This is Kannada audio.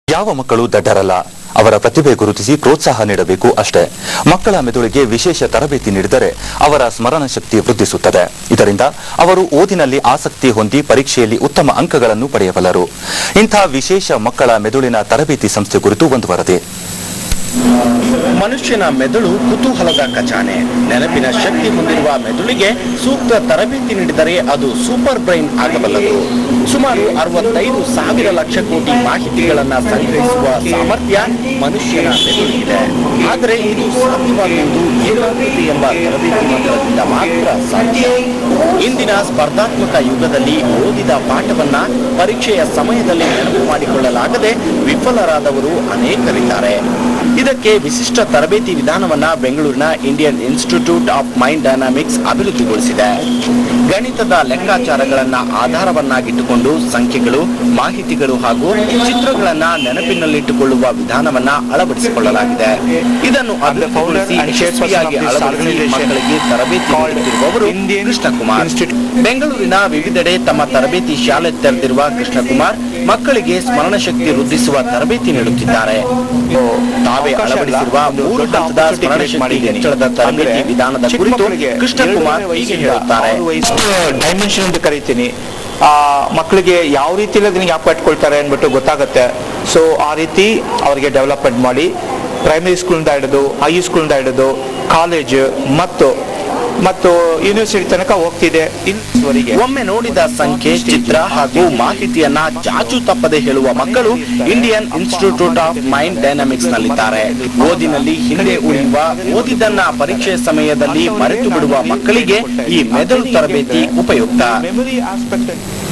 ಯಾವ ಮಕ್ಕಳು ದಡ್ಡರಲ್ಲ ಅವರ ಪ್ರತಿಭೆ ಗುರುತಿಸಿ ಪ್ರೋತ್ಸಾಹ ನೀಡಬೇಕು ಅಷ್ಟೇ ಮಕ್ಕಳ ಮೆದುಳಿಗೆ ವಿಶೇಷ ತರಬೇತಿ ನೀಡಿದರೆ ಅವರ ಸ್ಮರಣ ಶಕ್ತಿ ವೃದ್ಧಿಸುತ್ತದೆ ಇದರಿಂದ ಅವರು ಓದಿನಲ್ಲಿ ಆಸಕ್ತಿ ಹೊಂದಿ ಪರೀಕ್ಷೆಯಲ್ಲಿ ಉತ್ತಮ ಅಂಕಗಳನ್ನು ಪಡೆಯಬಲ್ಲರು ಇಂಥ ವಿಶೇಷ ಮಕ್ಕಳ ಮೆದುಳಿನ ತರಬೇತಿ ಸಂಸ್ಥೆ ಕುರಿತು ಒಂದು ವರದಿ ಮನುಷ್ಯನ ಮೆದುಳು ಕುತೂಹಲದ ಖಜಾನೆ ನೆನಪಿನ ಶಕ್ತಿ ಹೊಂದಿರುವ ಮೆದುಳಿಗೆ ಸೂಕ್ತ ತರಬೇತಿ ನೀಡಿದರೆ ಅದು ಸೂಪರ್ ಬ್ರೈನ್ ಆಗಬಲ್ಲದು ಸುಮಾರು ಅರವತ್ತೈದು ಸಾವಿರ ಲಕ್ಷ ಕೋಟಿ ಮಾಹಿತಿಗಳನ್ನ ಸಂಗ್ರಹಿಸುವ ಸಾಮರ್ಥ್ಯ ಮನುಷ್ಯನ ಮೆದುಳಿಗಿದೆ ಆದರೆ ಇದು ಸಾಧ್ಯವಾಗುವುದು ಏಕಾಗ್ರತೆ ಎಂಬ ತರಬೇತಿ ಮಂತ್ರದಿಂದ ಮಾತ್ರ ಸಾಧ್ಯ ಇಂದಿನ ಸ್ಪರ್ಧಾತ್ಮಕ ಯುಗದಲ್ಲಿ ಓದಿದ ಪಾಠವನ್ನ ಪರೀಕ್ಷೆಯ ಸಮಯದಲ್ಲಿ ನೆನಪು ಮಾಡಿಕೊಳ್ಳಲಾಗದೆ ವಿಫಲರಾದವರು ಅನೇಕರಿದ್ದಾರೆ ಇದಕ್ಕೆ ವಿಶಿಷ್ಟ ತರಬೇತಿ ವಿಧಾನವನ್ನ ಬೆಂಗಳೂರಿನ Indian institute of mind dynamics ಅಭಿವೃದ್ಧಿಗೊಳಿಸಿದೆ ಗಣಿತದ ಲೆಕ್ಕಾಚಾರಗಳನ್ನ ಆಧಾರವನ್ನಾಗಿಟ್ಟುಕೊಂಡು ಸಂಖ್ಯೆಗಳು ಮಾಹಿತಿಗಳು ಹಾಗೂ ಚಿತ್ರಗಳನ್ನ ನೆನಪಿನಲ್ಲಿಟ್ಟುಕೊಳ್ಳುವ ವಿಧಾನವನ್ನ ಅಳವಡಿಸಿಕೊಳ್ಳಲಾಗಿದೆ ಇದನ್ನು ಅಭಿವೃದ್ಧಿಗೊಳಿಸಿ ಯಶಸ್ವಿಯಾಗಿ ಅಳವಡಿಸಿ ಮಕ್ಕಳಿಗೆ ತರಬೇತಿ ನೀಡುತ್ತಿರುವವರು ಕೃಷ್ಣಕುಮಾರ್ ಬೆಂಗಳೂರಿನ ವಿವಿಧೆಡೆ ತಮ್ಮ ತರಬೇತಿ ಶಾಲೆ ತೆರೆದಿರುವ ಕೃಷ್ಣಕುಮಾರ್ ಮಕ್ಕಳಿಗೆ ಸ್ಮರಣ ಶಕ್ತಿ ವೃದ್ಧಿಸುವ ತರಬೇತಿ ನೀಡುತ್ತಿದ್ದಾರೆ ತಾವೇ ಅಳವಡಿಸಿರುವ ಮೂರು ಹಂತದ ಸ್ಮರಣ ಶಕ್ತಿ ಹೆಚ್ಚಳದ ತರಬೇತಿ ವಿಧಾನದ ಕುರಿತು ಕೃಷ್ಣಕುಮಾರ್ ಹೀಗೆ ಹೇಳುತ್ತಾರೆ ಡೈಮೆನ್ಷನ್ ಅಂತ ಕರಿತೀನಿ ಆ ಮಕ್ಕಳಿಗೆ ಯಾವ ರೀತಿಯಲ್ಲಿ ಅದನ್ನ ಜ್ಞಾಪಕ ಇಟ್ಕೊಳ್ತಾರೆ ಅಂದ್ಬಿಟ್ಟು ಗೊತ್ತಾಗುತ್ತೆ ಸೊ ಆ ರೀತಿ ಅವರಿಗೆ ಡೆವಲಪ್ಮೆಂಟ್ ಮಾಡಿ ಪ್ರೈಮರಿ ಸ್ಕೂಲಿಂದ ಹಿಡಿದು ಹೈ ಸ್ಕೂಲಿಂದ ಹಿಡಿದು ಕಾಲೇಜ್ ಮತ್ತು ಮತ್ತು ಯೂನಿವರ್ಸಿಟಿ ತನಕ ಹೋಗ್ತಿದೆ ಇಲ್ಲಿವರೆಗೆ ಒಮ್ಮೆ ನೋಡಿದ ಸಂಖ್ಯೆ ಚಿತ್ರ ಹಾಗೂ ಮಾಹಿತಿಯನ್ನ ಚಾಚು ತಪ್ಪದೆ ಹೇಳುವ ಮಕ್ಕಳು Indian institute of mind dynamics ನಲ್ಲಿದ್ದಾರೆ ಓದಿನಲ್ಲಿ ಹಿಂದೆ ಉಳಿಯುವ ಓದಿದ್ದನ್ನ ಪರೀಕ್ಷೆ ಸಮಯದಲ್ಲಿ ಮರೆತು ಬಿಡುವ ಮಕ್ಕಳಿಗೆ ಈ ಮೆದುಳು ತರಬೇತಿ ಉಪಯುಕ್ತ ಮೆಮೊರಿ ಆಸ್ಪೆಕ್ಟ್